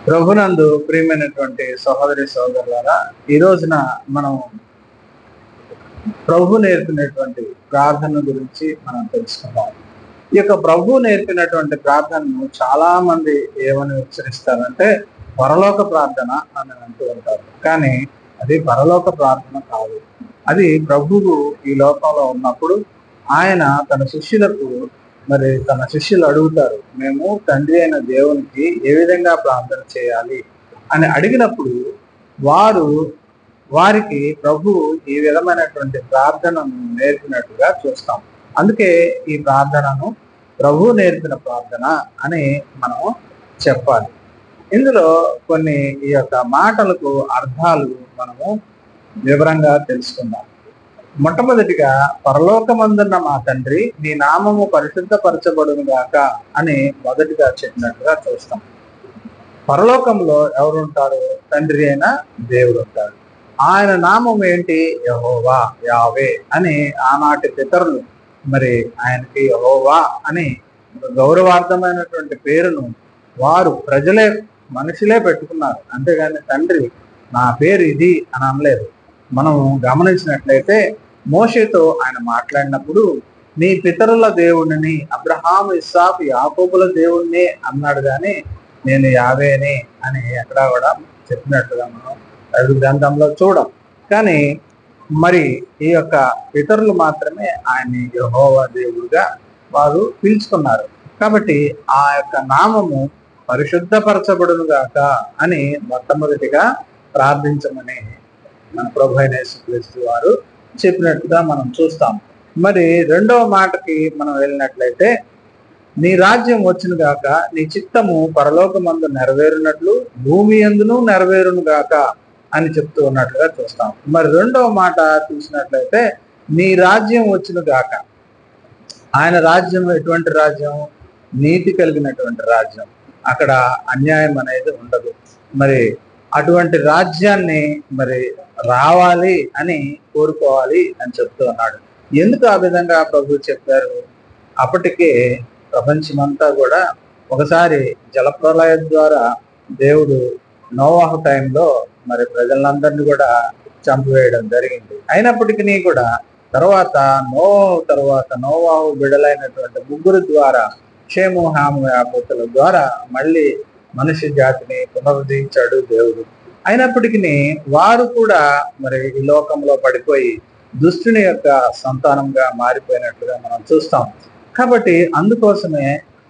ప్రభునందు ప్రియమైనటువంటి సహోదరి సహోదరులారా ఈ రోజున మనం ప్రభు నేర్పినటువంటి ప్రార్థన గురించి మనం తెలుసుకుందాం ఈ యొక్క ప్రభు నేర్పినటువంటి ప్రార్థనను చాలా మంది ఏమని ఉచ్చరిస్తారంటే పరలోక ప్రార్థన అని అంటూ ఉంటారు కానీ అది పరలోక ప్రార్థన కాదు అది ప్రభువు ఈ లోకంలో ఉన్నప్పుడు ఆయన తన శిష్యులకు మరి తన శిష్యులు అడుగుతారు మేము తండ్రి అయిన దేవునికి ఏ విధంగా ప్రార్థన చేయాలి అని అడిగినప్పుడు వారు వారికి ప్రభు ఈ విధమైనటువంటి ప్రార్థనను నేర్పినట్టుగా చూస్తాం అందుకే ఈ ప్రార్థనను ప్రభు నేర్పిన ప్రార్థన అని మనం చెప్పాలి ఇందులో కొన్ని ఈ యొక్క మాటలకు అర్థాలు మనము వివరంగా తెలుసుకుందాం మొట్టమొదటిగా పరలోకమందున్న మా తండ్రి నీ నామము పరిశుద్ధపరచబడును గాక అని మొదటిగా చెప్పినట్టుగా చూస్తాం పరలోకంలో ఎవరు ఉంటారు తండ్రి అయిన దేవుడు ఉంటాడు ఆయన నామం ఏంటి యహోవా యావే అని ఆనాటి పితరులు మరి ఆయనకి యహోవా అని గౌరవార్థమైనటువంటి పేరును వారు ప్రజలే మనుషులే పెట్టుకున్నారు అంతేగాని తండ్రి నా పేరు ఇది అని అనలేదు మనం గమనించినట్లయితే మోషేతో ఆయన మాట్లాడినప్పుడు నీ పితరుల దేవుడిని అబ్రహాం ఇస్సాఫ్ యాకోబుల దేవుణ్ణి అన్నాడు కానీ నేను యావేని అని ఎక్కడా కూడా చెప్పినట్టుగా మనం బైబిల్ గ్రంథంలో చూడం కానీ మరి ఈ యొక్క పితరులు మాత్రమే ఆయన్ని యహోవా దేవుడుగా వారు పిలుచుకున్నారు కాబట్టి ఆ యొక్క నామము పరిశుద్ధపరచబడును గాక అని మొట్టమొదటిగా ప్రార్థించమని మన ప్రభు అయిన యేసుక్రీస్తు వారు చెప్పినట్టుగా మనం చూస్తాం మరి రెండవ మాటకి మనం వెళ్ళినట్లయితే నీ రాజ్యం వచ్చిన గాక నీ చిత్తము పరలోకమందు నెరవేరునట్లు భూమి ఎందును నెరవేరును గాక అని చెప్తూ ఉన్నట్లుగా చూస్తాం మరి రెండవ మాట చూసినట్లయితే నీ రాజ్యం వచ్చిన గాక ఆయన రాజ్యం ఎటువంటి రాజ్యం నీతి కలిగినటువంటి రాజ్యం అక్కడ అన్యాయం అనేది ఉండదు మరి అటువంటి రాజ్యాన్ని మరి రావాలి అని కోరుకోవాలి అని చెప్తూ ఉన్నాడు ఎందుకు ఆ విధంగా ప్రభు చెప్పారు అప్పటికే ప్రపంచమంతా కూడా ఒకసారి జలప్రలయం ద్వారా దేవుడు నోవాహ టైంలో మరి ప్రజలందరినీ కూడా చంపివేయడం జరిగింది అయినప్పటికీ కూడా తర్వాత నో తర్వాత నోవాహు బిడలైనటువంటి ముగ్గురు ద్వారా క్షేము హాము యాపతుల ద్వారా మళ్ళీ మనిషి జాతిని పునరుద్ధరించాడు దేవుడు అయినప్పటికీ వారు కూడా మరి ఈ లోకంలో పడిపోయి దుష్టుని యొక్క సంతానంగా మారిపోయినట్లుగా మనం చూస్తాం కాబట్టి అందుకోసమే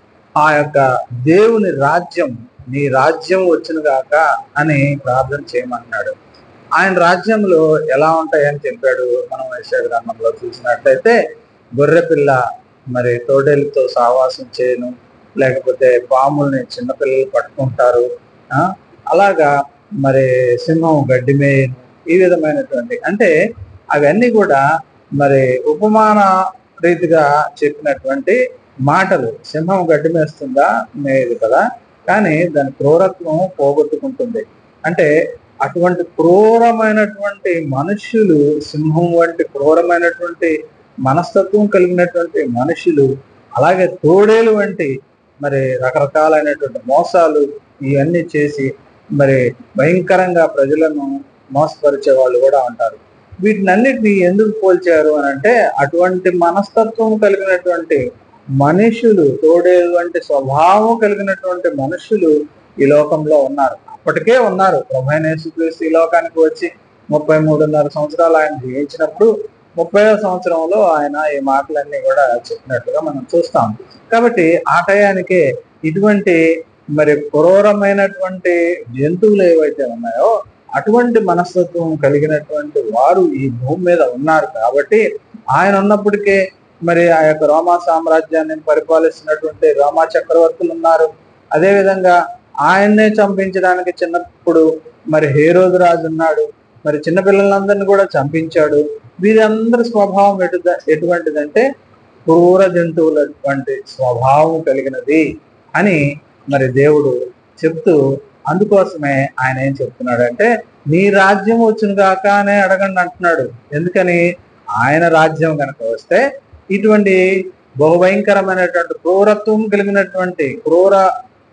ఆ యొక్క దేవుని రాజ్యం నీ రాజ్యం వచ్చిన గాక అని ప్రార్థన చేయమన్నాడు ఆయన రాజ్యంలో ఎలా ఉంటాయని చెప్పాడు మనం యశ గ్రంథంలో చూసినట్లయితే గొర్రెపిల్ల మరి తోడేలతో సావాసం చేయను లేకపోతే పాముల్ని చిన్నపిల్లలు పట్టుకుంటారు ఆ అలాగా మరి సింహం గడ్డి మేయను ఈ విధమైనటువంటి అంటే అవన్నీ కూడా మరి ఉపమాన రీతిగా చెప్పినటువంటి మాటలు సింహం గడ్డి మేస్తుందా మేయదు కదా కానీ దాని క్రూరత్వం పోగొట్టుకుంటుంది అంటే అటువంటి క్రూరమైనటువంటి మనుష్యులు సింహం వంటి క్రూరమైనటువంటి మనస్తత్వం కలిగినటువంటి మనుషులు అలాగే తోడేలు వంటి మరి రకరకాలైనటువంటి మోసాలు ఇవన్నీ చేసి మరి భయంకరంగా ప్రజలను మోసపరిచే వాళ్ళు కూడా ఉంటారు వీటినన్నిటిని ఎందుకు పోల్చారు అని అంటే అటువంటి మనస్తత్వం కలిగినటువంటి మనుషులు తోడేలు వంటి స్వభావం కలిగినటువంటి మనుషులు ఈ లోకంలో ఉన్నారు అప్పటికే ఉన్నారు ప్రభైనేసుక్రీస్తు ఈ లోకానికి వచ్చి ముప్పై మూడున్నర సంవత్సరాలు ఆయన జీవించినప్పుడు ముప్పై సంవత్సరంలో ఆయన ఈ మాటలన్నీ కూడా చెప్పినట్టుగా మనం చూస్తాం కాబట్టి ఆ టయానికే ఇటువంటి మరి క్రూరమైనటువంటి జంతువులు ఏవైతే ఉన్నాయో అటువంటి మనస్తత్వం కలిగినటువంటి వారు ఈ భూమి మీద ఉన్నారు కాబట్టి ఆయన ఉన్నప్పటికే మరి ఆ యొక్క రోమా సామ్రాజ్యాన్ని పరిపాలిస్తున్నటువంటి రోమా చక్రవర్తులు ఉన్నారు అదే విధంగా ఆయన్నే చంపించడానికి చిన్నప్పుడు మరి హేరోదు రాజు ఉన్నాడు మరి చిన్నపిల్లలందరినీ కూడా చంపించాడు వీరందరి స్వభావం ఎటు ఎటువంటిదంటే క్రూర జంతువుల వంటి స్వభావం కలిగినది అని మరి దేవుడు చెప్తూ అందుకోసమే ఆయన ఏం చెప్తున్నాడంటే నీ రాజ్యం వచ్చిన కాక అనే అడగండి అంటున్నాడు ఎందుకని ఆయన రాజ్యం కనుక వస్తే ఇటువంటి బహుభయంకరమైనటువంటి క్రూరత్వం కలిగినటువంటి క్రూర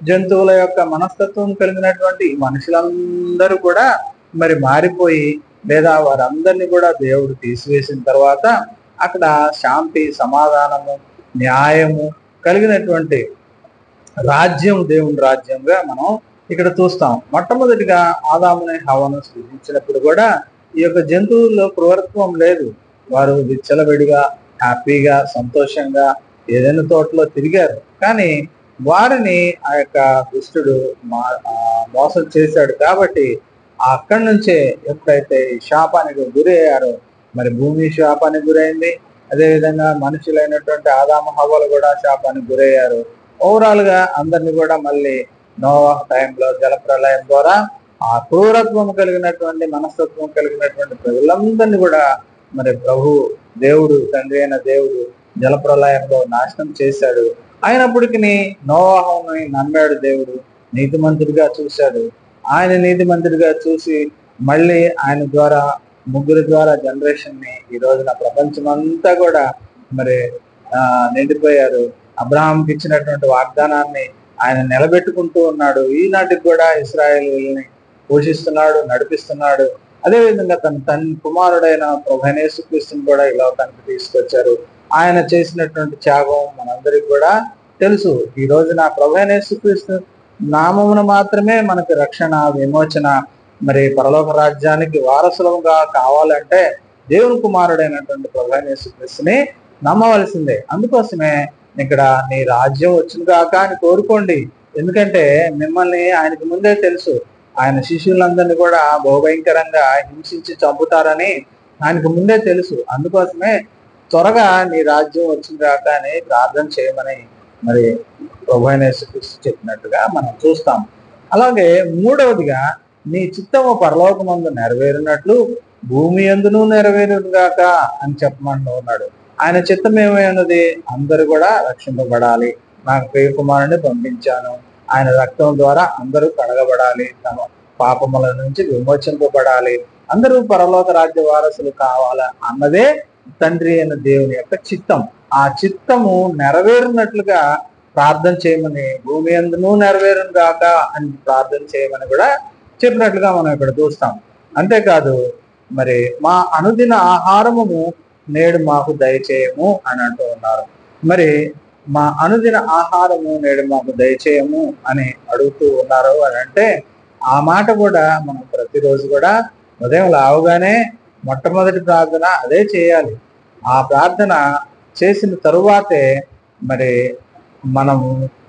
జంతువుల యొక్క మనస్తత్వం కలిగినటువంటి ఈ మనుషులందరూ కూడా మరి మారిపోయి లేదా వారందరినీ కూడా దేవుడు తీసివేసిన తర్వాత అక్కడ శాంతి సమాధానము న్యాయము కలిగినటువంటి రాజ్యం దేవుని రాజ్యంగా మనం ఇక్కడ చూస్తాం మొట్టమొదటిగా ఆదాముని హవను సృజించినప్పుడు కూడా ఈ యొక్క జంతువుల్లో క్రూరత్వం లేదు వారు విచ్చలవిడిగా హ్యాపీగా సంతోషంగా ఏదైనా తోటలో తిరిగారు కానీ వారిని ఆ యొక్క దుష్టుడు మా ఆ, మోసం చేశాడు కాబట్టి అక్కడి నుంచే ఎప్పుడైతే ఈ శాపానికి గురయ్యారో మరి భూమి శాపానికి గురైంది అదేవిధంగా మనుషులైనటువంటి ఆదామ హవ్వలు కూడా శాపానికి గురయ్యారు ఓవరాల్ గా అందరిని కూడా మళ్ళీ నోవా టైంలో జలప్రలయం ద్వారా ఆ క్రూరత్వం కలిగినటువంటి మనస్తత్వం కలిగినటువంటి ప్రజలందరినీ కూడా మరి ప్రభు దేవుడు తండ్రి అయిన దేవుడు జలప్రలయంలో నాశనం చేశాడు అయినప్పటికీ నోవాహుని నమ్మాడు దేవుడు నీతిమంతుడిగా చూశాడు ఆయన నీతిమంతుడిగా చూసి మళ్ళీ ఆయన ద్వారా ముగ్గురు ద్వారా జనరేషన్ ని ఈ రోజున ప్రపంచం అంతా కూడా మరి ఆ నిండిపోయారు అబ్రహాంకి ఇచ్చినటువంటి వాగ్దానాన్ని ఆయన నిలబెట్టుకుంటూ ఉన్నాడు ఈనాటికి కూడా ఇస్రాయేల్ని పోషిస్తున్నాడు నడిపిస్తున్నాడు అదేవిధంగా తన తన కుమారుడైన ప్రభనేసుక్రీస్తుని కూడా ఈ లోకానికి తీసుకొచ్చారు ఆయన చేసినటువంటి త్యాగం మనందరికి కూడా తెలుసు ఈ రోజున ప్రభనేసుక్రీస్తు నామమున మాత్రమే మనకి రక్షణ విమోచన మరి పరలోక రాజ్యానికి వారసులంగా కావాలంటే దేవుని కుమారుడైనటువంటి ప్రభనేసుక్రీస్తుని నమ్మవలసిందే అందుకోసమే ఇక్కడ నీ రాజ్యం వచ్చిన కాక అని కోరుకోండి ఎందుకంటే మిమ్మల్ని ఆయనకు ముందే తెలుసు ఆయన శిష్యులందరినీ కూడా బహుభయంకరంగా హింసించి చంపుతారని ఆయనకు ముందే తెలుసు అందుకోసమే త్వరగా నీ రాజ్యం వచ్చిన కాక అని ప్రార్థన చేయమని మరి ప్రభు అయిన యేసుక్రీస్తు చెప్పినట్టుగా మనం చూస్తాం అలాగే మూడవదిగా నీ చిత్తము పరలోకమందు నెరవేరినట్లు భూమి ఎందును నెరవేరుగాక అని చెప్పమని ఉన్నాడు ఆయన చిత్తం ఏమైనది అందరూ కూడా రక్షింపబడాలి నాకు ప్రియ కుమారుని పంపించాను ఆయన రక్తం ద్వారా అందరూ కడగబడాలి తమ పాపముల నుంచి విమోచింపబడాలి అందరూ పరలోక రాజ్య వారసులు కావాలా అన్నదే తండ్రి అయిన దేవుని యొక్క చిత్తం ఆ చిత్తము నెరవేరినట్లుగా ప్రార్థన చేయమని భూమి ఎందును నెరవేరును గాక అని ప్రార్థన చేయమని కూడా చెప్పినట్లుగా మనం ఇక్కడ చూస్తాం అంతేకాదు మరి మా అనుదిన ఆహారము నేడు మాకు దయచేయము అని అంటూ ఉన్నారు మరి మా అనుదిన ఆహారము నేడు మాకు దయచేయము అని అడుగుతూ ఉన్నారు అని అంటే ఆ మాట కూడా మనం ప్రతిరోజు కూడా ఉదయం లావుగానే మొట్టమొదటి ప్రార్థన అదే చేయాలి ఆ ప్రార్థన చేసిన తరువాతే మరి మనము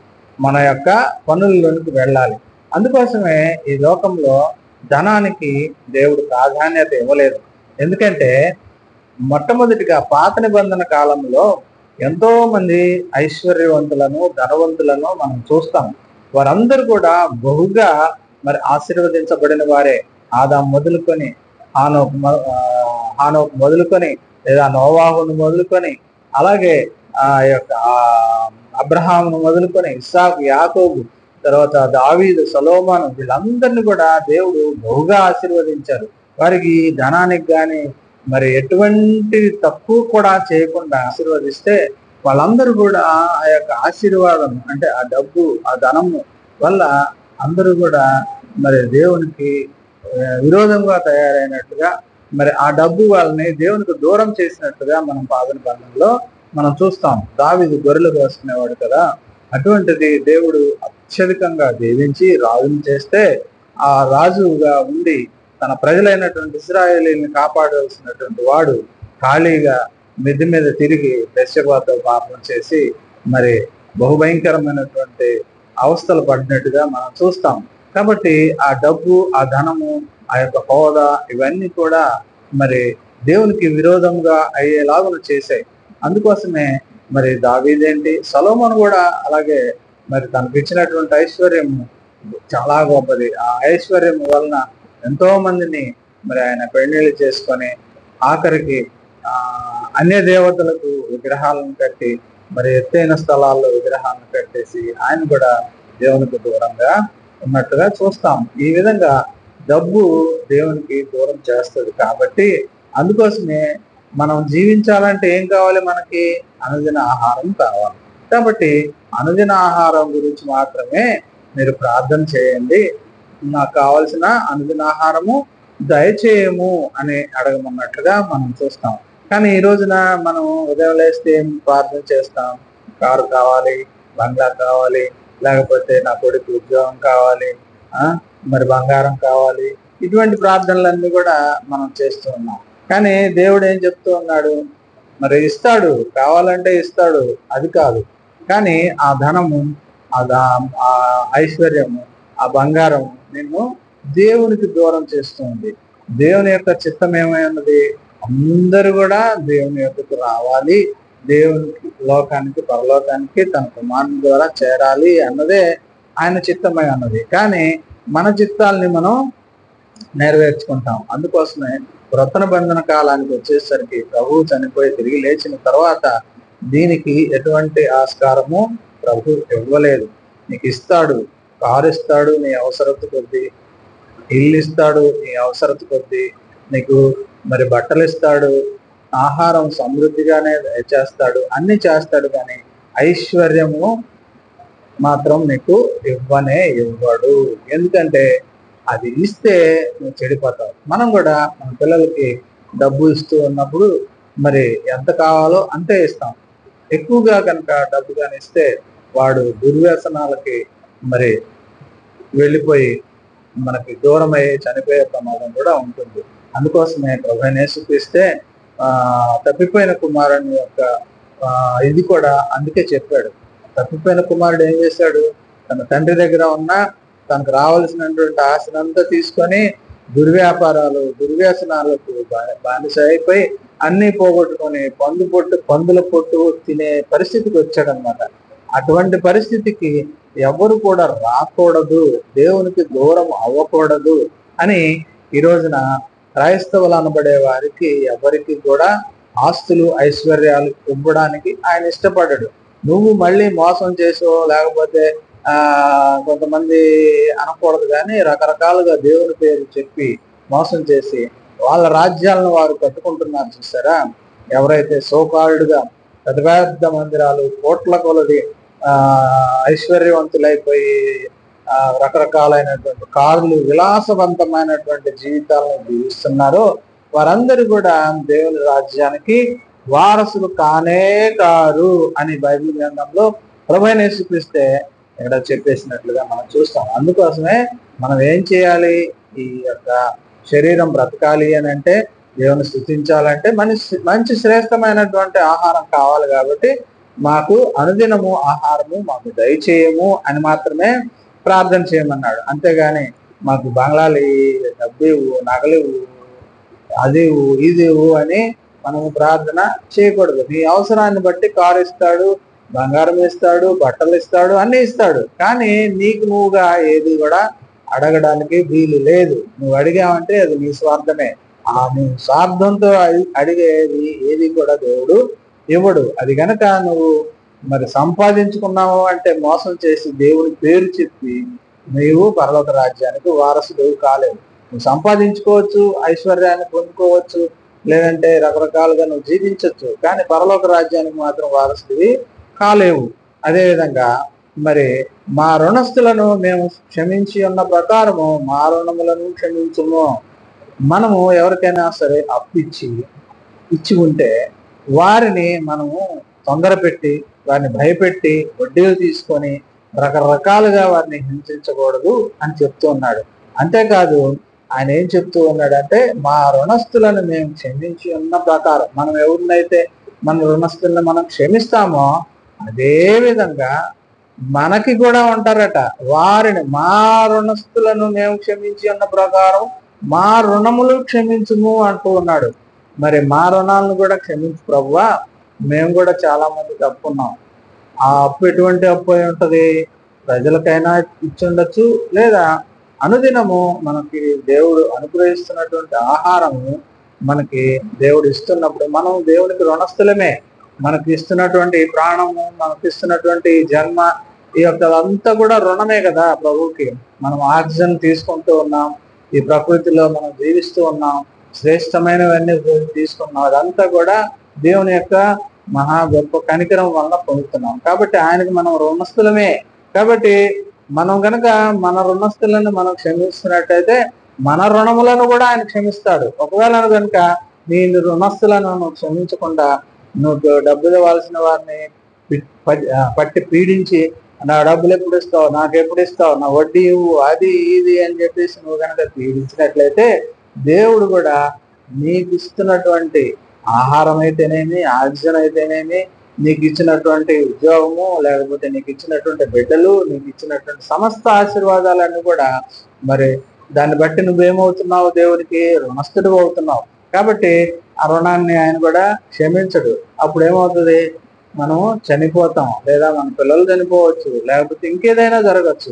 మన యొక్క పనుల్లోనికి వెళ్ళాలి అందుకోసమే ఈ లోకంలో ధనానికి దేవుడు ప్రాధాన్యత ఇవ్వలేదు ఎందుకంటే మొట్టమొదటిగా పాత నిబంధన కాలంలో ఎంతో మంది ఐశ్వర్యవంతులను ధనవంతులను మనం చూస్తాం వారందరూ కూడా బహుగా మరి ఆశీర్వదించబడిన వారే ఆదాం మొదలుకొని హానోకు మొ- ఆ, హానోకు మొదలుకొని లేదా నోవాహును మొదలుకొని అలాగే ఆ యొక్క ఆ, అబ్రహామును మొదలుకొని ఇస్సాకు యాకోబు తర్వాత దావీదు సలోమాను వీళ్ళందరినీ కూడా దేవుడు బహుగా ఆశీర్వదించారు వారికి ధనానికి గాని మరి ఎటువంటి తక్కువ కూడా చేయకుండా ఆశీర్వదిస్తే వాళ్ళందరూ కూడా ఆ యొక్క ఆశీర్వాదం అంటే ఆ డబ్బు ఆ ధనము వల్ల అందరూ కూడా మరి దేవునికి ఆ, విరోధంగా తయారైనట్టుగా మరి ఆ డబ్బు వాళ్ళని దేవునికి దూరం చేసినట్టుగా మనం పాదన బంధంలో మనం చూస్తాం దావిది గొర్రెలు కోసుకునేవాడు కదా అటువంటిది దేవుడు అత్యధికంగా దీవించి రాజుని చేస్తే ఆ రాజుగా ఉండి తన ప్రజలైనటువంటి ఇస్రాయేలీని కాపాడవలసినటువంటి వాడు ఖాళీగా మిద్ది మీద తిరిగి దశపాతో పాపం చేసి మరి బహుభయంకరమైనటువంటి అవస్థలు పడినట్టుగా మనం చూస్తాం కాబట్టి ఆ డబ్బు ఆ ధనము ఆ యొక్క హోదా ఇవన్నీ కూడా మరి దేవునికి విరోధంగా అయ్యేలాగా చేశాయి అందుకోసమే మరి దావీదేంటి సలోమన్ కూడా అలాగే మరి తనకు ఇచ్చినటువంటి ఐశ్వర్యం చాలా గొప్పది ఆ ఐశ్వర్యం వలన ఎంతో మందిని మరి ఆయన పెళ్లిళ్ళు చేసుకొని ఆఖరికి ఆ అన్య దేవతలకు విగ్రహాలను కట్టి మరి ఎత్తైన స్థలాల్లో విగ్రహాలను కట్టేసి ఆయన కూడా దేవునికి దూరంగా ఉన్నట్టుగా చూస్తాం ఈ విధంగా డబ్బు దేవునికి దూరం చేస్తుంది కాబట్టి అందుకోసమే మనం జీవించాలంటే ఏం కావాలి మనకి అనుదిన ఆహారం కావాలి కాబట్టి అనుదిన ఆహారం గురించి మాత్రమే మీరు ప్రార్థన చేయండి నాకు కావలసిన అనుదిన ఆహారము దయచేయము అని అడగమన్నట్లుగా మనం చూస్తాం కానీ ఈ రోజున మనం ఉదయం లేస్తే ఏం ప్రార్థన చేస్తాం కారు కావాలి బంగ్లా కావాలి లేకపోతే నా కొడుకు ఉద్యోగం కావాలి ఆ మరి బంగారం కావాలి ఇటువంటి ప్రార్థనలన్నీ కూడా మనం చేస్తూ ఉన్నాం కానీ దేవుడు ఏం చెప్తూ ఉన్నాడు మరి ఇస్తాడు కావాలంటే ఇస్తాడు అది కాదు కానీ ఆ ధనము ఆ దా- ఆ ఐశ్వర్యము ఆ బంగారం నిన్ను దేవునికి దూరం చేస్తుంది దేవుని యొక్క చిత్తం ఏమై ఉన్నది అందరూ కూడా దేవుని యొక్కకు రావాలి దేవునికి లోకానికి పరలోకానికి తన కుమారుని ద్వారా చేరాలి అన్నదే ఆయన చిత్తమై ఉన్నది కానీ మన చిత్తాల్ని మనం నెరవేర్చుకుంటాం అందుకోసమే వృత్తన బంధన కాలానికి వచ్చేసరికి ప్రభువు చనిపోయి తిరిగి లేచిన తర్వాత దీనికి ఎటువంటి ఆస్కారము ప్రభు ఇవ్వలేదు నీకు ఇస్తాడు కారు ఇస్తాడు నీ అవసరత కొద్దీ ఇల్లు ఇస్తాడు నీ అవసరత కొద్దీ నీకు మరి బట్టలు ఇస్తాడు ఆహారం సమృద్ధిగానే చేస్తాడు అన్ని చేస్తాడు కానీ ఐశ్వర్యము మాత్రం నీకు ఇవ్వనే ఇవ్వడు ఎందుకంటే అది ఇస్తే నువ్వు చెడిపోతావు మనం కూడా మన పిల్లలకి డబ్బు ఇస్తూ ఉన్నప్పుడు మరి ఎంత కావాలో అంతే ఇస్తాం ఎక్కువగా కనుక డబ్బు కానీ ఇస్తే వాడు దుర్వ్యసనాలకి మరి వెళ్ళిపోయి మనకి దూరం అయ్యి చనిపోయే ప్రమాదం కూడా ఉంటుంది అందుకోసమే ప్రభు నేసుకిస్తే ఆ తప్పిపోయిన కుమారుని యొక్క ఆ, ఇది కూడా అందుకే చెప్పాడు తప్పిపోయిన కుమారుడు ఏం చేశాడు తన తండ్రి దగ్గర ఉన్న తనకు రావాల్సినటువంటి ఆశనంతా తీసుకొని దుర్వ్యాపారాలు దుర్వ్యసనాలకు బా- బానిస అయిపోయి అన్ని పోగొట్టుకొని పందు పొట్టు పందుల పొట్టు తినే పరిస్థితికి వచ్చాడనమాట అటువంటి పరిస్థితికి ఎవరు కూడా రాకూడదు దేవునికి దూరం అవ్వకూడదు అని ఈ రోజున క్రైస్తవులు అనబడే వారికి ఎవరికి కూడా ఆస్తులు ఐశ్వర్యాలు ఇవ్వడానికి ఆయన ఇష్టపడడు నువ్వు మళ్ళీ మోసం చేసో లేకపోతే ఆ కొంతమంది అనకూడదు కానీ రకరకాలుగా దేవుని పేరు చెప్పి మోసం చేసి వాళ్ళ రాజ్యాలను వారు కట్టుకుంటున్నారు చూసారా ఎవరైతే సోకాల్డ్గా పెద్ద పెద్ద మందిరాలు కోట్ల కొలది ఆ ఐశ్వర్యవంతులైపోయి ఆ రకరకాలైనటువంటి కార్లు విలాసవంతమైనటువంటి జీవితాలను జీవిస్తున్నారో వారందరూ కూడా దేవుని రాజ్యానికి వారసులు కానే కారు అని బైబిల్ గ్రంథంలో ప్రభైన యేసుక్రీస్తే ఇక్కడ చెప్పేసినట్లుగా మనం చూస్తాం అందుకోసమే మనం ఏం చేయాలి ఈ యొక్క శరీరం బ్రతకాలి అని అంటే దేవుని స్థుతించాలంటే మంచి మంచి శ్రేష్టమైనటువంటి ఆహారం కావాలి కాబట్టి మాకు అనుదినము ఆహారము మాకు దయచేయము అని మాత్రమే ప్రార్థన చేయమన్నాడు అంతేగాని మాకు బంగ్లాలు ఇవ్వు, డబ్బు ఇవ్వు నగలు ఇవ్వు, అది ఇవ్వు, ఇది ఇవ్వు అని మనము ప్రార్థన చేయకూడదు నీ అవసరాన్ని బట్టి కారు ఇస్తాడు బంగారం ఇస్తాడు బట్టలు ఇస్తాడు అన్ని ఇస్తాడు కానీ నీకు నువ్వుగా ఏది కూడా అడగడానికి వీలు లేదు నువ్వు అడిగావంటే అది నీ స్వార్థమే ఆ నీ స్వార్థంతో అడి- అడిగేది ఏది కూడా దేవుడు ఇవ్వడు అది గనక నువ్వు మరి సంపాదించుకున్నావు అంటే మోసం చేసి దేవుని పేరు చెప్పి నీవు పర్వత రాజ్యానికి వారసుడు కాలేవు నువ్వు సంపాదించుకోవచ్చు ఐశ్వర్యాన్ని పొందుకోవచ్చు లేదంటే రకరకాలుగా నువ్వు జీవించవచ్చు కానీ పరలోక రాజ్యానికి మాత్రం వారసుడివి కాలేవు అదేవిధంగా మరి మా రుణస్థులను మేము క్షమించి ఉన్న ప్రకారము మా రుణములను క్షమించుము మనము ఎవరికైనా సరే అప్పిచ్చి ఇచ్చి ఉంటే వారిని మనము తొందర పెట్టి వారిని భయపెట్టి వడ్డీలు తీసుకొని రకరకాలుగా వారిని హింసించకూడదు అని చెప్తూ ఉన్నాడు అంతేకాదు ఆయన ఏం చెప్తూ ఉన్నాడంటే మా రుణస్థులను మేము క్షమించి ఉన్న ప్రకారం మనం ఎవరినైతే మన రుణస్థులను మనం క్షమిస్తామో అదే విధంగా మనకి కూడా ఉంటారట వారిని మా రుణస్థులను మేము క్షమించి ఉన్న ప్రకారం మా రుణములు క్షమించుము అంటూ ఉన్నాడు మరి మా రుణాలను కూడా క్షమించు ప్రభువా మేము కూడా చాలా మందికి అప్పు ఉన్నాం ఆ అప్పు ఎటువంటి అప్పు అయి ఉంటది ప్రజలకైనా ఇచ్చి ఉండొచ్చు లేదా అనుదినము మనకి దేవుడు అనుగ్రహిస్తున్నటువంటి ఆహారము మనకి దేవుడు ఇస్తున్నప్పుడు మనం దేవునికి రుణస్థులమే మనకి ఇస్తున్నటువంటి ఈ ప్రాణము మనకి ఇస్తున్నటువంటి ఈ జన్మ ఈ యొక్క అంతా కూడా రుణమే కదా ప్రభువుకి మనం ఆక్సిజన్ తీసుకుంటూ ఉన్నాం ఈ ప్రకృతిలో మనం జీవిస్తూ ఉన్నాం శ్రేష్టమైనవన్నీ తీసుకున్నాం అదంతా కూడా దేవుని యొక్క మహా గొప్ప కనికరం వలన పొందుతున్నాం కాబట్టి ఆయనకి మనం రుణస్థులమే కాబట్టి మనం గనక మన రుణస్తులను మనం క్షమిస్తున్నట్టయితే మన రుణములను కూడా ఆయన క్షమిస్తాడు ఒకవేళ కనుక నీ రుణస్తులను నువ్వు క్షమించకుండా నువ్వు డబ్బులు ఇవ్వాల్సిన వారిని పి- ప- ఆ, పట్టి పీడించి నా డబ్బులు ఎప్పుడు ఇస్తావు నాకు ఎప్పుడు ఇస్తావు నా వడ్డీ ఇవ్వు అది ఇది అని చెప్పేసి నువ్వు కనుక పీడించినట్లయితే దేవుడు కూడా నీకు ఇస్తున్నటువంటి ఆహారం అయితేనేమి ఆక్సిజన్ అయితేనేమి నీకు ఇచ్చినటువంటి ఉద్యోగము లేకపోతే నీకు ఇచ్చినటువంటి బిడ్డలు నీకు ఇచ్చినటువంటి సమస్త ఆశీర్వాదాలన్నీ కూడా మరి దాన్ని బట్టి నువ్వేమవుతున్నావు దేవునికి రుణస్థుడు అవుతున్నావు కాబట్టి ఆ రుణాన్ని ఆయన కూడా క్షమించడు అప్పుడు ఏమవుతుంది మనం చనిపోతాం లేదా మన పిల్లలు చనిపోవచ్చు లేకపోతే ఇంకేదైనా జరగచ్చు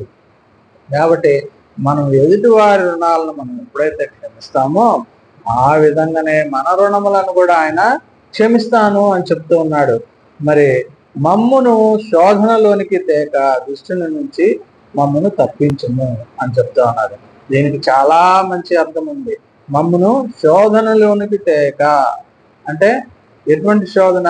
కాబట్టి మనం ఎదుటి వారి రుణాలను మనం ఎప్పుడైతే క్షమిస్తామో ఆ విధంగానే మన రుణములను కూడా ఆయన క్షమిస్తాను అని చెప్తూ ఉన్నాడు మరి మమ్మును శోధనలోనికి తేక దుష్టుని నుంచి మమ్మను తప్పించుము అని చెప్తా ఉన్నాడు దీనికి చాలా మంచి అర్థం ఉంది మమ్మును శోధనలోనికి తేక అంటే ఎటువంటి శోధన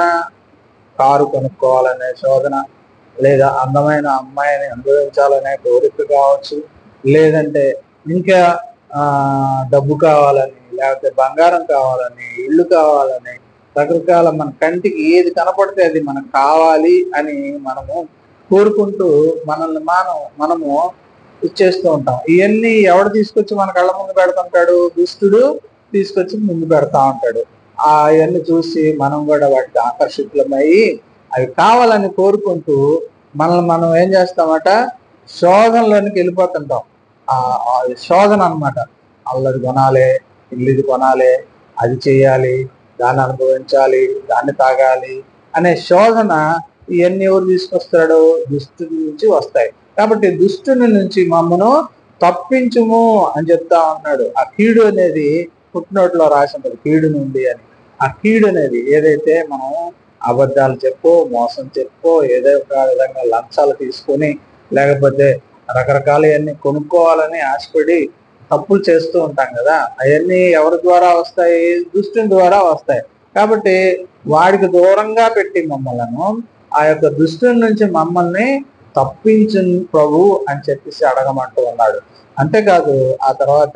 కారు కొనుక్కోవాలనే శోధన లేదా అందమైన అమ్మాయిని అనుభవించాలనే కోరిక కావచ్చు లేదంటే ఇంకా ఆ డబ్బు కావాలని లేకపోతే బంగారం కావాలని ఇల్లు కావాలని రకరకాల మన కంటికి ఏది కనపడితే అది మనకు కావాలి అని మనము కోరుకుంటూ మనల్ని మనం మనము ఇచ్చేస్తూ ఉంటాం ఇవన్నీ ఎవడు తీసుకొచ్చి మన కళ్ళ ముందు పెడుతుంటాడు దుస్తుడు తీసుకొచ్చి ముందు పెడతా ఉంటాడు ఆ అవన్నీ చూసి మనం కూడా వాటికి ఆకర్షితులమయ్యి అవి కావాలని కోరుకుంటూ మనల్ని మనం ఏం చేస్తామట శోధనలోనికి వెళ్ళిపోతుంటాం ఆ ఆ శోధన అన్నమాట అల్లది కొనాలి ఇల్లుది కొనాలి అది చేయాలి దాన్ని అనుభవించాలి దాన్ని తాగాలి అనే శోధన ఇవన్నీ ఎవరు తీసుకొస్తాడు దుష్టుడి నుంచి వస్తాయి కాబట్టి దుష్టుని నుంచి మమ్మను తప్పించుము అని చెప్తా ఉన్నాడు ఆ కీడు అనేది పుట్టినోట్లో రాసి ఉంటుంది కీడు నుండి అని ఆ కీడు అనేది ఏదైతే మనం అబద్ధాలు చెప్పో మోసం చెప్పో ఏదో ఒక విధంగా లంచాలు తీసుకొని లేకపోతే రకరకాల అన్ని కొనుక్కోవాలని ఆశపడి తప్పులు చేస్తూ ఉంటాం కదా అవన్నీ ఎవరి ద్వారా వస్తాయి దుష్టుని ద్వారా వస్తాయి కాబట్టి వాడికి దూరంగా పెట్టి మమ్మల్ని ఆ యొక్క దుష్టుని నుంచి మమ్మల్ని తప్పించు ప్రభు అని చెప్పేసి అడగమంటూ ఉన్నాడు అంతేకాదు ఆ తర్వాత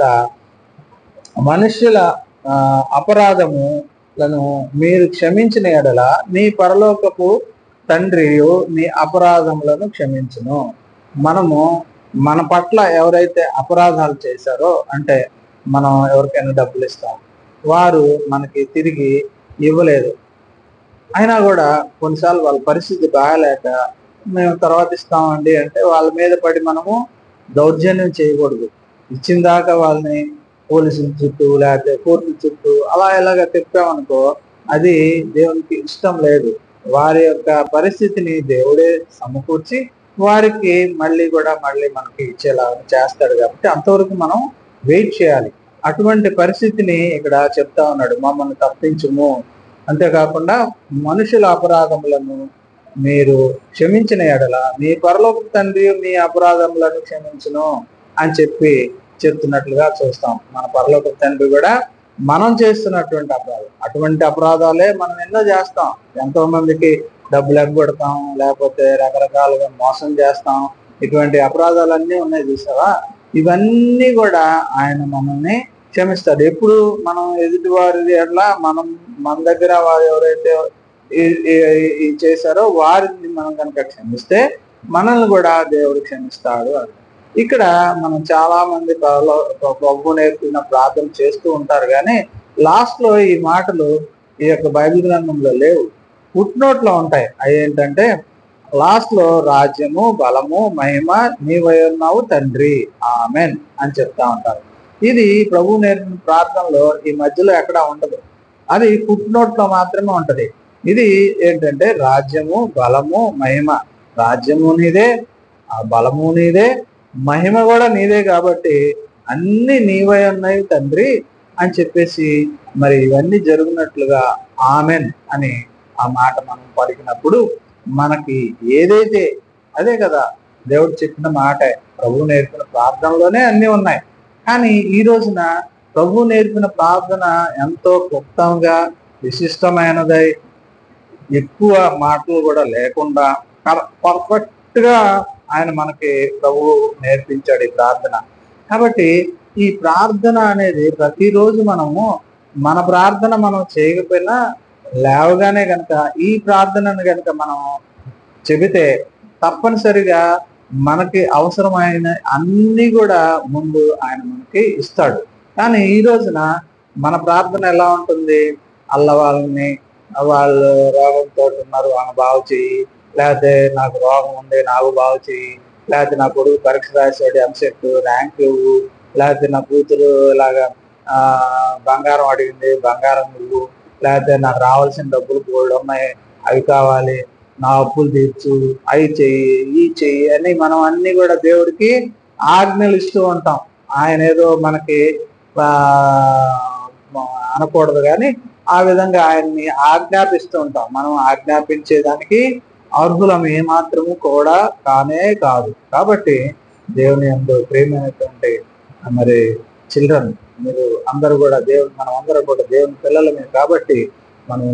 మనుషుల ఆ, అపరాధములను మీరు క్షమించిన ఎడల మీ పరలోకపు తండ్రి మీ అపరాధములను క్షమించును మనము మన పట్ల ఎవరైతే అపరాధాలు చేశారో అంటే మనం ఎవరికైనా డబ్బులు ఇస్తాం వారు మనకి తిరిగి ఇవ్వలేదు అయినా కూడా కొన్నిసార్లు వాళ్ళ పరిస్థితి బాగాలేక మేము తర్వాత ఇస్తామండి అంటే వాళ్ళ మీద పడి మనము దౌర్జన్యం చేయకూడదు ఇచ్చిన దాకా వాళ్ళని పోలీసుల చుట్టూ లేకపోతే కోర్టుల చుట్టూ అలా ఇలాగ తిప్పామనుకో అది దేవునికి ఇష్టం లేదు వారి యొక్క పరిస్థితిని దేవుడే సమకూర్చి వారికి మళ్ళీ కూడా మళ్ళీ మనకి ఇచ్చేలా చేస్తాడు కాబట్టి అంతవరకు మనం వెయిట్ చేయాలి అటువంటి పరిస్థితిని ఇక్కడ చెప్తా ఉన్నాడు మమ్మల్ని తప్పించుము అంతేకాకుండా మనుషుల అపరాధములను మీరు క్షమించిన ఎడల మీ పరలోక తండ్రి మీ అపరాధములను క్షమించును అని చెప్పి చెప్తున్నట్లుగా చూస్తాం మన పరలోక తండ్రి కూడా మనం చేస్తున్నటువంటి అపరాధం అటువంటి అపరాధాలే మనం ఎన్నో చేస్తాం ఎంతో మందికి డబ్బులు ఎగ్గొడతాం లేకపోతే రకరకాలుగా మోసం చేస్తాం ఇటువంటి అపరాధాలన్నీ ఉన్నాయి చూసావా ఇవన్నీ కూడా ఆయన మనల్ని క్షమిస్తాడు ఎప్పుడు మనం ఎదుటి వారి ఎట్లా మనం మన దగ్గర వారు ఎవరైతే ఈ- ఈ- ఈ చేశారో వారిని మనం కనుక క్షమిస్తే మనల్ని కూడా దేవుడు క్షమిస్తాడు అని ఇక్కడ మనం చాలా మంది పరలో- ప్రభు నేర్పిన ప్రార్థన చేస్తూ ఉంటారు కానీ లాస్ట్ లో ఈ మాటలు ఈ యొక్క బైబిల్ గ్రంథంలో లేవు ఫుట్ లో ఉంటాయి అవి ఏంటంటే లాస్ట్ లో రాజ్యము బలము మహిమ నీవై ఉన్నావు తండ్రి ఆమెన్ అని చెప్తా ఉంటారు ఇది ప్రభు నేర్పిన ప్రార్థనలో ఈ మధ్యలో ఎక్కడా ఉండదు అది ఫుట్ లో మాత్రమే ఉంటది ఇది ఏంటంటే రాజ్యము బలము మహిమ రాజ్యము నీదే ఆ బలము నీదే మహిమ కూడా నీదే కాబట్టి అన్ని నీవై ఉన్నాయి తండ్రి అని చెప్పేసి మరి ఇవన్నీ జరుగునట్లుగా ఆమెన్ అని ఆ మాట మనం పలికినప్పుడు మనకి ఏదైతే అదే కదా దేవుడు చెప్పిన మాటే ప్రభు నేర్పిన ప్రార్థనలోనే అన్ని ఉన్నాయి కానీ ఈ రోజున ప్రభు నేర్పిన ప్రార్థన ఎంతో క్లుప్తంగా విశిష్టమైనదై ఎక్కువ మాటలు కూడా లేకుండా పర్ఫెక్ట్ గా ఆయన మనకి ప్రభు నేర్పించాడు ఈ ప్రార్థన కాబట్టి ఈ ప్రార్థన అనేది ప్రతిరోజు మనము మన ప్రార్థన మనం చేయకపోయినా లేవగానే గనక ఈ ప్రార్థనను గనక మనం చెబితే తప్పనిసరిగా మనకి అవసరమైన అన్ని కూడా ముందు ఆయన మనకి ఇస్తాడు కానీ ఈ రోజున మన ప్రార్థన ఎలా ఉంటుంది అల్ల వాళ్ళని వాళ్ళు రోగంతో ఉన్నారు వాళ్ళని బాగు చెయ్యి లేకపోతే నాకు రోగం ఉంది నాకు బాగు చెయ్యి లేకపోతే నా కొడుకు పరీక్ష రాసాడు ఎంసెట్ ర్యాంక్ ఇవ్వు లేకపోతే నా కూతురు ఇలాగా ఆ బంగారం అడిగింది బంగారం ఇవ్వు లేకపోతే నాకు రావాల్సిన డబ్బులు గోల్డ్ ఉన్నాయి అవి కావాలి నా అప్పులు తీర్చు అవి చెయ్యి ఈ చెయ్యి అని మనం అన్ని కూడా దేవుడికి ఆజ్ఞలు ఇస్తూ ఉంటాం ఆయన ఏదో మనకి ఆ, అనకూడదు కానీ ఆ విధంగా ఆయన్ని ఆజ్ఞాపిస్తూ ఉంటాం మనం ఆజ్ఞాపించేదానికి అర్హులం ఏమాత్రము కూడా కానే కాదు కాబట్టి దేవుని ఎందు ప్రేమైనటువంటి మరి చిల్డ్రన్ మీరు అందరూ కూడా దేవుని మనం అందరం కూడా దేవుని పిల్లలమే కాబట్టి మనం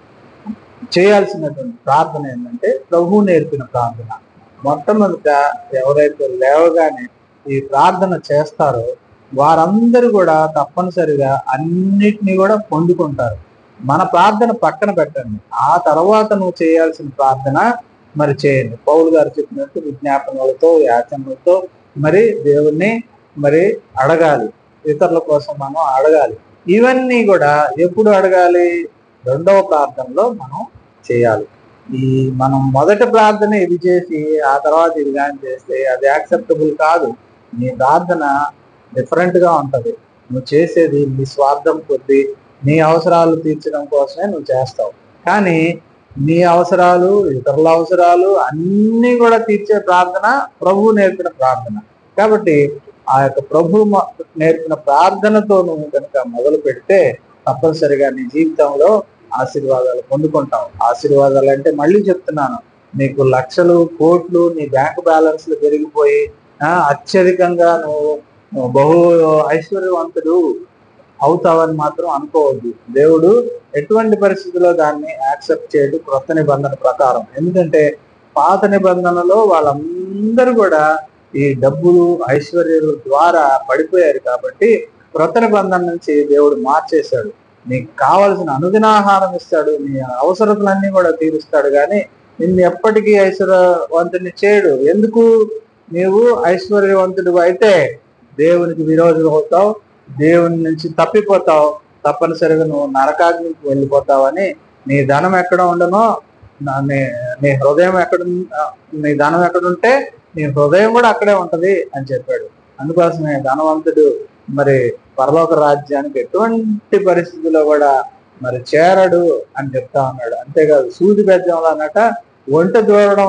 చేయాల్సినటువంటి ప్రార్థన ఏంటంటే ప్రభు నేర్పిన ప్రార్థన మొట్టమొదట ఎవరైతే లేవగానే ఈ ప్రార్థన చేస్తారో వారందరూ కూడా తప్పనిసరిగా అన్నిటినీ కూడా పొందుకుంటారు మన ప్రార్థన పక్కన పెట్టండి ఆ తర్వాత నువ్వు చేయాల్సిన ప్రార్థన మరి చేయండి పౌలు గారు చెప్పినట్టు విజ్ఞాపనలతో యాచనలతో మరి దేవుణ్ణి మరి అడగాలి ఇతరుల కోసం మనం అడగాలి ఇవన్నీ కూడా ఎప్పుడు అడగాలి రెండవ ప్రార్థనలో మనం చేయాలి ఈ మనం మొదటి ప్రార్థన ఇది చేసి ఆ తర్వాత ఇది కానీ చేస్తే అది యాక్సెప్టబుల్ కాదు నీ ప్రార్థన డిఫరెంట్ గా ఉంటది నువ్వు చేసేది నీ స్వార్థం కొద్దీ నీ అవసరాలు తీర్చడం కోసమే నువ్వు చేస్తావు కానీ నీ అవసరాలు ఇతరుల అవసరాలు అన్ని కూడా తీర్చే ప్రార్థన ప్రభువు నేర్పిన ప్రార్థన కాబట్టి ఆ యొక్క ప్రభు మ- నేర్పిన ప్రార్థనతో నువ్వు కనుక మొదలు పెడితే తప్పనిసరిగా నీ జీవితంలో ఆశీర్వాదాలు పొందుకుంటావు ఆశీర్వాదాలు అంటే మళ్ళీ చెప్తున్నాను నీకు లక్షలు కోట్లు నీ బ్యాంక్ బ్యాలెన్స్లు పెరిగిపోయి ఆ, అత్యధికంగా నువ్వు నువ్వు బహు ఐశ్వర్యవంతుడు అవుతావని మాత్రం అనుకోవద్దు దేవుడు ఎటువంటి పరిస్థితుల్లో దాన్ని యాక్సెప్ట్ చేయడు క్రొత్త నిబంధన ప్రకారం ఎందుకంటే పాత నిబంధనలో వాళ్ళందరూ కూడా ఈ డబ్బులు ఐశ్వర్యాల ద్వారా పడిపోయారు కాబట్టి క్రొత్త నిబంధన నుంచి దేవుడు మార్చేశాడు నీకు కావలసిన అనుదినాహారం ఇస్తాడు నీ అవసరతలన్నీ కూడా తీరుస్తాడు కానీ నిన్ను ఎప్పటికీ ఐశ్వర్యవంతుని చేయడు ఎందుకు నీవు ఐశ్వర్యవంతుడు అయితే దేవునికి విరోధులు అవుతావు దేవుని నుంచి తప్పిపోతావు తప్పనిసరిగా నువ్వు నరకాగ్నికి వెళ్ళిపోతావని నీ ధనం ఎక్కడ ఉండనో నా- నీ నీ హృదయం ఎక్కడ ఉన్- ఆ, నీ ధనం ఎక్కడ ఉంటే నీ హృదయం కూడా అక్కడే ఉంటది అని చెప్పాడు అందుకోసమే ధనవంతుడు మరి పరలోక రాజ్యానికి ఎటువంటి పరిస్థితుల్లో కూడా మరి చేరడు అని చెప్తా ఉన్నాడు అంతేకాదు సూది బెజ్జంలో అన్నట ఒంట దూరడం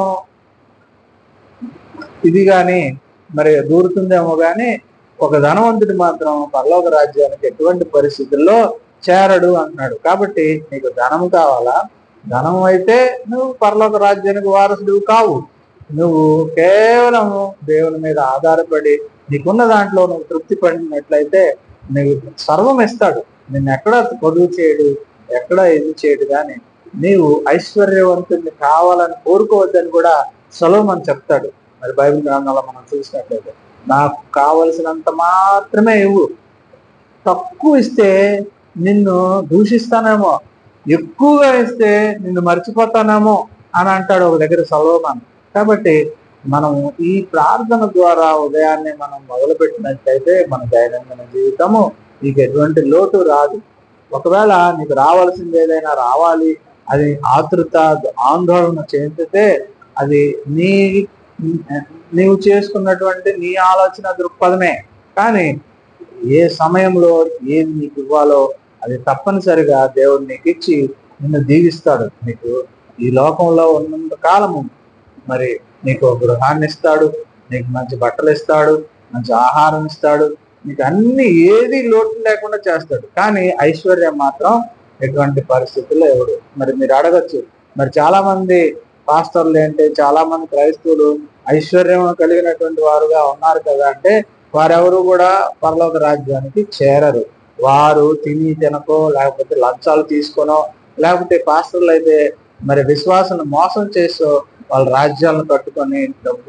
ఇది గాని మరి దూరుతుందేమో గాని ఒక ధనవంతుడు మాత్రం పరలోక రాజ్యానికి ఎటువంటి పరిస్థితుల్లో చేరడు అంటున్నాడు కాబట్టి నీకు ధనం కావాలా ధనం అయితే నువ్వు పరలోక రాజ్యానికి వారసుడు కావు నువ్వు కేవలం దేవుని మీద ఆధారపడి నీకున్న దాంట్లో నువ్వు తృప్తి పడినట్లయితే నీకు సర్వం ఇస్తాడు నిన్ను ఎక్కడ పొదువు చేయడు ఎక్కడ ఇది చేయడు కానీ నీవు ఐశ్వర్యవంతుడిని కావాలని కోరుకోవద్దని కూడా సొలోమన్ చెప్తాడు మరి బైబిల్ గ్రంథంలో మనం చూసినట్లయితే నాకు కావలసినంత మాత్రమే ఇవ్వు తక్కువ ఇస్తే నిన్ను దూషిస్తానేమో ఎక్కువగా ఇస్తే నిన్ను మర్చిపోతానేమో అని అంటాడు ఒక దగ్గర సలోమాన్ కాబట్టి మనం ఈ ప్రార్థన ద్వారా ఉదయాన్నే మనం మొదలుపెట్టినట్లయితే మన దైనందిన జీవితము నీకు ఎటువంటి లోటు రాదు ఒకవేళ నీకు రావాల్సింది ఏదైనా రావాలి అది ఆతృత ఆందోళన చెందితే అది నీ నీవు చేసుకున్నటువంటి నీ ఆలోచన దృక్పథమే కానీ ఏ సమయంలో ఏది నీకు ఇవ్వాలో అది తప్పనిసరిగా దేవుడు నీకు ఇచ్చి నిన్ను దీవిస్తాడు నీకు ఈ లోకంలో ఉన్నంత కాలము మరి నీకు ఒక గృహాన్ని ఇస్తాడు నీకు మంచి బట్టలు ఇస్తాడు మంచి ఆహారం ఇస్తాడు నీకు అన్ని ఏది లోటు లేకుండా చేస్తాడు కానీ ఐశ్వర్యం మాత్రం ఎటువంటి పరిస్థితుల్లో ఎవడు మరి మీరు అడగచ్చు మరి చాలా మంది పాస్టర్లు ఏంటి చాలా మంది క్రైస్తవులు ఐశ్వర్యం కలిగినటువంటి వారుగా ఉన్నారు కదా అంటే వారెవరు కూడా పరలోక రాజ్యానికి చేరరు వారు తిని తినకో లేకపోతే లంచాలు తీసుకోనో లేకపోతే పాస్టర్లు అయితే మరి విశ్వాసం మోసం చేసో వాళ్ళ రాజ్యాలను కట్టుకొని డబ్బు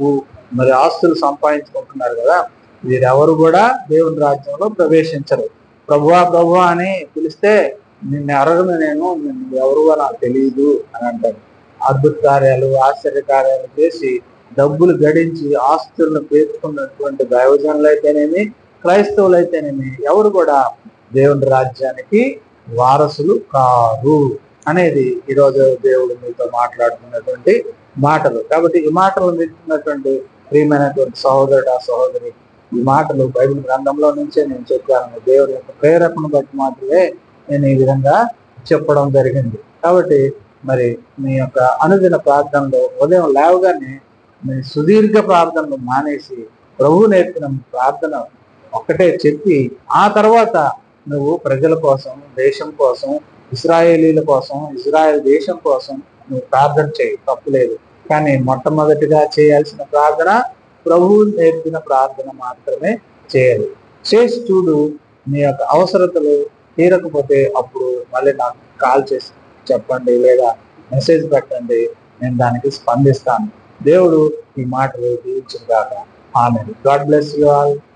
మరి ఆస్తులు సంపాదించుకుంటున్నారు కదా వీరెవరు కూడా దేవుని రాజ్యంలో ప్రవేశించరు ప్రభువా ప్రభువా అని పిలిస్తే నిన్ను అరగను నేను నిన్ను ఎవరుగా నాకు తెలియదు అని అంటారు అద్భుత కార్యాలు ఆశ్చర్య కార్యాలు చేసి డబ్బులు గడించి ఆస్తులను పేర్కొన్నటువంటి దైవజనులు అయితేనేమి క్రైస్తవులు అయితేనేమి ఎవరు కూడా దేవుని రాజ్యానికి వారసులు కారు అనేది ఈరోజు దేవుడు మీతో మాట్లాడుతున్నటువంటి మాటలు కాబట్టి ఈ మాటలు వింటున్నటువంటి ప్రియమైనటువంటి సహోదరుడు ఆ సహోదరి ఈ మాటలు బైబిల్ గ్రంథంలో నుంచే నేను చెప్పాను దేవుడి యొక్క ప్రేరేపణ బట్టి మాత్రమే నేను ఈ విధంగా చెప్పడం జరిగింది కాబట్టి మరి మీ యొక్క అనుదిన ప్రార్థనలో ఉదయం లేవగానే మీ సుదీర్ఘ ప్రార్థనలు మానేసి ప్రభు నేర్పిన ప్రార్థన ఒక్కటే చెప్పి ఆ తర్వాత నువ్వు ప్రజల కోసం దేశం కోసం ఇస్రాయేలీల కోసం ఇజ్రాయెల్ దేశం కోసం నువ్వు ప్రార్థన చేయి తప్పులేదు కానీ మొట్టమొదటిగా చేయాల్సిన ప్రార్థన ప్రభువు నేర్పిన ప్రార్థన మాత్రమే చేయాలి చేసి చూడు నీ యొక్క అవసరతలు తీరకపోతే అప్పుడు మళ్ళీ నాకు కాల్ చేసి చెప్పండి లేదా మెసేజ్ పెట్టండి నేను దానికి స్పందిస్తాను దేవుడు ఈ మాటలు దీవించిన కాక ఆమె గాడ్ బ్లెస్ యు ఆల్